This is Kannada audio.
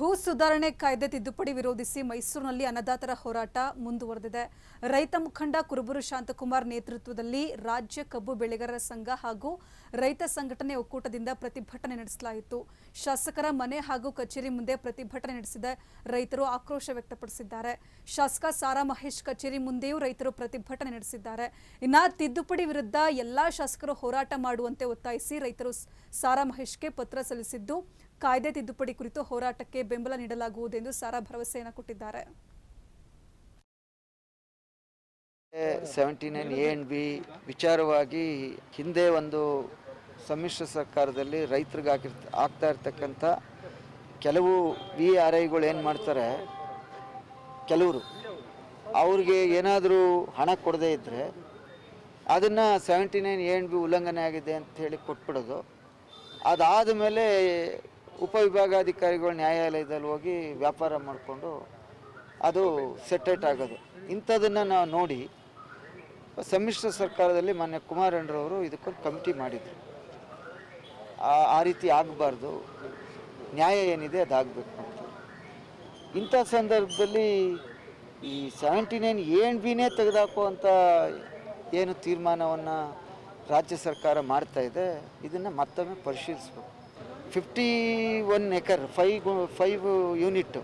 ಭೂ ಸುಧಾರಣೆ ಕಾಯ್ದೆ ತಿದ್ದುಪಡಿ ವಿರೋಧಿಸಿ ಮೈಸೂರಿನಲ್ಲಿ ಅನ್ನದಾತರ ಹೋರಾಟ ಮುಂದುವರೆದಿದೆ ರೈತ ಮುಖಂಡ ಕುರುಬೂರು ಶಾಂತಕುಮಾರ್ ನೇತೃತ್ವದಲ್ಲಿ ರಾಜ್ಯ ಕಬ್ಬು ಬೆಳೆಗಾರರ ಸಂಘ ಹಾಗೂ ರೈತ ಸಂಘಟನೆ ಒಕ್ಕೂಟದಿಂದ ಪ್ರತಿಭಟನೆ ನಡೆಸಲಾಯಿತು ಶಾಸಕರ ಮನೆ ಹಾಗೂ ಕಚೇರಿ ಮುಂದೆ ಪ್ರತಿಭಟನೆ ನಡೆಸಿದ ರೈತರು ಆಕ್ರೋಶ ವ್ಯಕ್ತಪಡಿಸಿದ್ದಾರೆ ಶಾಸಕ ಸಾರಾ ಮಹೇಶ್ ಕಚೇರಿ ಮುಂದೆಯೂ ರೈತರು ಪ್ರತಿಭಟನೆ ನಡೆಸಿದ್ದಾರೆ ಇನ್ನ ತಿದ್ದುಪಡಿ ವಿರುದ್ಧ ಎಲ್ಲಾ ಶಾಸಕರು ಹೋರಾಟ ಮಾಡುವಂತೆ ಒತ್ತಾಯಿಸಿ ರೈತರು ಸ್- ಸಾರಾ ಮಹೇಶ್ಗೆ ಪತ್ರ ಸಲ್ಲಿಸಿದ್ದು ಕಾಯ್ದೆ ತಿದ್ದುಪಡಿ ಕುರಿತು ಹೋರಾಟಕ್ಕೆ ಬೆಂಬಲ ನೀಡಲಾಗುವುದೆಂದು ಸಾರಾ ಭರವಸೆಯನ್ನು ಕೊಟ್ಟಿದ್ದಾರೆ seventy nine A and B ವಿಚಾರವಾಗಿ ಹಿಂದೆ ಒಂದು ಸಮ್ಮಿಶ್ರ ಸರ್ಕಾರದಲ್ಲಿ ರೈತರಿಗೆ ಹಾಕಿರ್ತ ಆಗ್ತಾ ಇರ್ತಕ್ಕಂಥ ಕೆಲವು ವಿ ಆರ್ ಐಗಳು ಏನು ಮಾಡ್ತಾರೆ ಕೆಲವರು ಅವ್ರಿಗೆ ಏನಾದರೂ ಹಣ ಕೊಡದೇ ಇದ್ದರೆ ಅದನ್ನು seventy nine A and B ಉಲ್ಲಂಘನೆ ಆಗಿದೆ ಅಂತ ಹೇಳಿ ಕೊಟ್ಬಿಡೋದು ಅದಾದ ಮೇಲೆ ಉಪವಿಭಾಗಾಧಿಕಾರಿಗಳು ನ್ಯಾಯಾಲಯದಲ್ಲಿ ಹೋಗಿ ವ್ಯಾಪಾರ ಮಾಡಿಕೊಂಡು ಅದು ಸೆಟೇಟ್ ಆಗೋದು ಇಂಥದನ್ನು ನಾವು ನೋಡಿ ಸಮ್ಮಿಶ್ರ ಸರ್ಕಾರದಲ್ಲಿ ಮಾನ್ಯ ಕುಮಾರಣ್ಣರವರು ಇದಕ್ಕೊಂದು ಕಮಿಟಿ ಮಾಡಿದರು ಆ ಆ ರೀತಿ ಆಗಬಾರ್ದು ನ್ಯಾಯ ಏನಿದೆ ಅದಾಗಬೇಕು ಅಂತ ಇಂಥ ಸಂದರ್ಭದಲ್ಲಿ ಈ ಸೆವೆಂಟಿ ನೈನ್ ಏನ್ ಬಿನೇ ತೆಗೆದಾಕುವಂಥ ಏನು ತೀರ್ಮಾನವನ್ನು ರಾಜ್ಯ ಸರ್ಕಾರ ಮಾಡ್ತಾ ಇದೆ ಇದನ್ನು ಮತ್ತೊಮ್ಮೆ ಪರಿಶೀಲಿಸ್ಬೇಕು fifty one acre five five unit